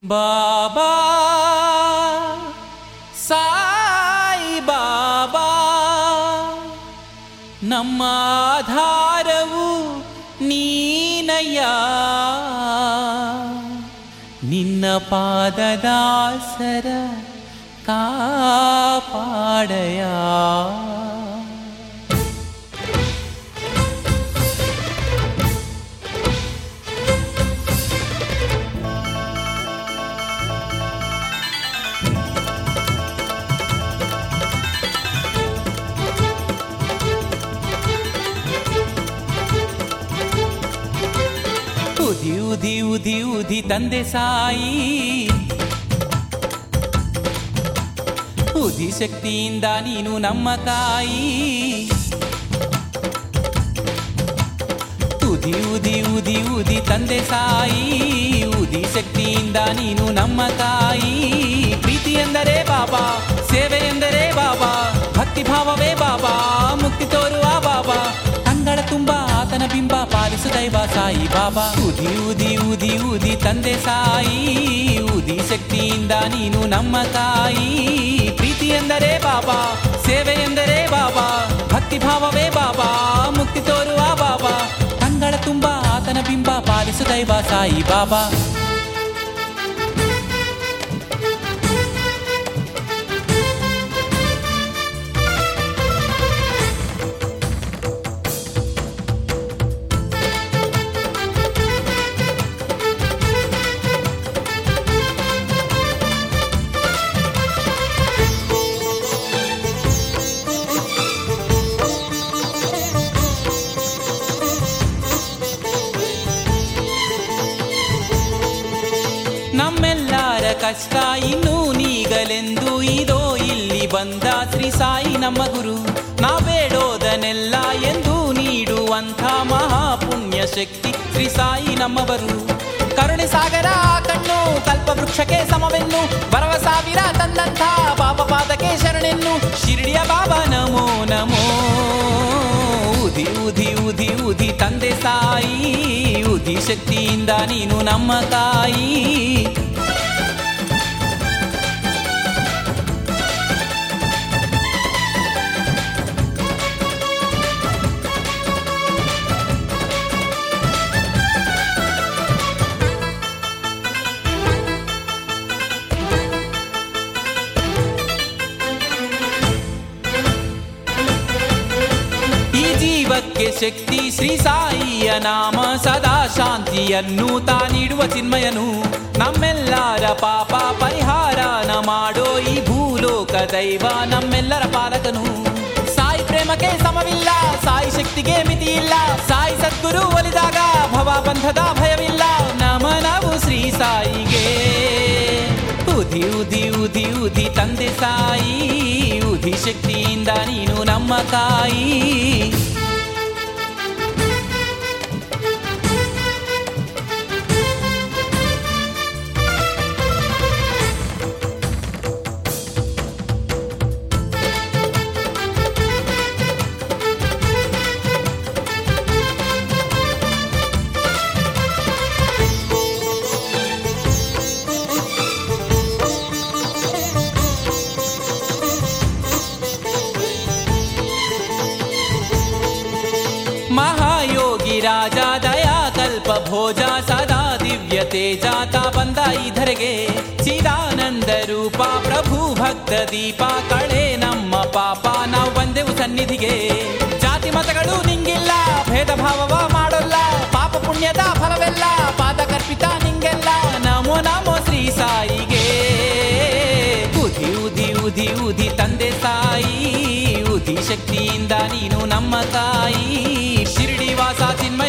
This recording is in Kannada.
ಬಾಬಾ ಸಾಯಿ ಬಾಬಾ ನಮ್ಮ ಆಧಾರವು ನೀನಯ್ಯ ನಿನ್ನ ಪಾದದಾಸರ ಕಾಪಾಡಯ ಉದಿ ಉದಿ ಉದಿ ಉದಿ ತಂದೆ ಸಾಯಿ ಉದಿ ಶಕ್ತಿಯಿಂದ ನೀನು ನಮ್ಮ ಕಾಯಿ ಉದಿ ಉದಿ ಉದಿ ಉದಿ ತಂದೆ ಸಾಯಿ ಉದಿ ಶಕ್ತಿಯಿಂದ ನೀನು ನಮ್ಮ ಕಾಯಿ ಪ್ರೀತಿ ಎಂದರೆ ಬಾಬಾ ಸೇವೆ ಎಂದರೆ ಬಾಬಾ ಭಕ್ತಿ ಭಾವವೇ ಬಾಬಾ ಮುಕ್ತಿ ತೋರುವ ಬಾಬಾ ಅಂಗಳ ತುಂಬ ಆತನ ಬಿಂಬ ಪಾಲಿಸು ದೈವ ಸಾಯಿ ಬಾಬಾ ಉದಿ ಉದಿ ಉದಿ ಉದಿ ತಂದೆ ಸಾಯಿ ಉದಿ ಶಕ್ತಿಯಿಂದ ನೀನು ನಮ್ಮ ಕಾಯಿ ಪ್ರೀತಿ ಎಂದರೆ ಬಾಬಾ ಸೇವೆ ಎಂದರೆ ಬಾಬಾ ಭಕ್ತಿ ಭಾವವೇ ಬಾಬಾ ಮುಕ್ತಿ ತೋರುವ ಬಾಬಾ ಅಂಗಳ ತುಂಬ ಆತನ ಬಿಂಬ ಪಾಲಿಸು ದೈವ ಸಾಯಿ ಬಾಬಾ ನಮ್ಮೆಲ್ಲರ ಕಷ್ಟ ಇನ್ನೂ ನೀಗಲೆಂದು ಇದೋ ಇಲ್ಲಿ ಬಂದ ಶ್ರೀ ಸಾಯಿ ನಮ್ಮ ಗುರು ನಾವೇಡೋದನೆಲ್ಲ ಎಂದು ನೀಡುವಂಥ ಮಹಾಪುಣ್ಯ ಶಕ್ತಿ ಶ್ರೀ ಸಾಯಿ ನಮ್ಮವರು ಕರುಣೆ ಸಾಗರ ಕಣ್ಣು ಕಲ್ಪ ವೃಕ್ಷಕ್ಕೆ ಸಮವೆನ್ನು ಬರವ ಸಾವಿರ ತಂದಂಥ ಪಾಪ ಪಾದಕ್ಕೆ ಶರಣೆನ್ನು ಶಿರಡಿಯ ಬಾಬಾ ನಮೋ ನಮೋ ಉದಿ ಉದಿ ಉದಿ ಉದಿ ತಂದೆ ಸಾಯಿ ಉದಿ ಶಕ್ತಿಯಿಂದ ನೀನು ನಮ್ಮ ತಾಯಿ ಈ ಜೀವಕ್ಕೆ ಶಕ್ತಿ ಶ್ರೀ ಸಾಯಿಯ ನಾಮ ಸದಾ ಶಾಂತಿಯನ್ನು ತಾ ನೀಡುವ ಚಿನ್ಮಯನು ನಮ್ಮೆಲ್ಲರ ಪಾಪ ಪರಿಹಾರನ ಮಾಡೋ ಈ ಭೂಲೋಕ ದೈವ ನಮ್ಮೆಲ್ಲರ ಪಾಲಕನು ಸಾಯಿ ಪ್ರೇಮಕ್ಕೆ ಸಮವಿಲ್ಲ ಸಾಯಿ ಶಕ್ತಿಗೆ ಮಿತಿ ಇಲ್ಲ ಸಾಯಿ ಸದ್ಗುರು ಒಲಿದಾಗ ಭವ ಬಂಧದ ಭಯವಿಲ್ಲ ನಮನವು ಶ್ರೀ ಸಾಯಿಗೆ ಉದಿ ಉದಿ ಉದಿ ಉದಿ ತಂದೆ ಸಾಯಿ ಉದಿ ಶಕ್ತಿಯಿಂದ ನೀನು ನಮ್ಮ ಕಾಯಿ ಮಹಾಯೋಗಿ ರಾಜ ದಯಾ ಕಲ್ಪ ಭೋಜ ಸದಾ ದಿವ್ಯ ತೇಜಾತ ಬಂದ ಇಧರೆಗೆ ಚಿದಾನಂದ ರೂಪ ಪ್ರಭು ಭಕ್ತ ದೀಪ ಕಳೆ ನಮ್ಮ ಪಾಪ ನಾವು ಬಂದೆವು ಸನ್ನಿಧಿಗೆ ಜಾತಿ ಮತಗಳು ನಿಂಗಿಲ್ಲ ಭೇದ ಭಾವವ ಮಾಡೋಲ್ಲ ಪಾಪ ಪುಣ್ಯದ ಫಲವೆಲ್ಲ ಪಾದ ಕರ್ಪಿತ ನಿಂಗೆಲ್ಲ ನಮೋ ನಮೋ ಶ್ರೀ ಸಾಯಿಗೆ ಉದಿ ಉದಿ ಉದಿ ಉದಿ ತಂದೆ ಸಾಯಿ ಉದಿ ಶಕ್ತಿಯಿಂದ ನೀನು ನಮ್ಮ ತಾಯಿ ಶಿರಡಿ ವಾಸ ಚಿನ್ಮ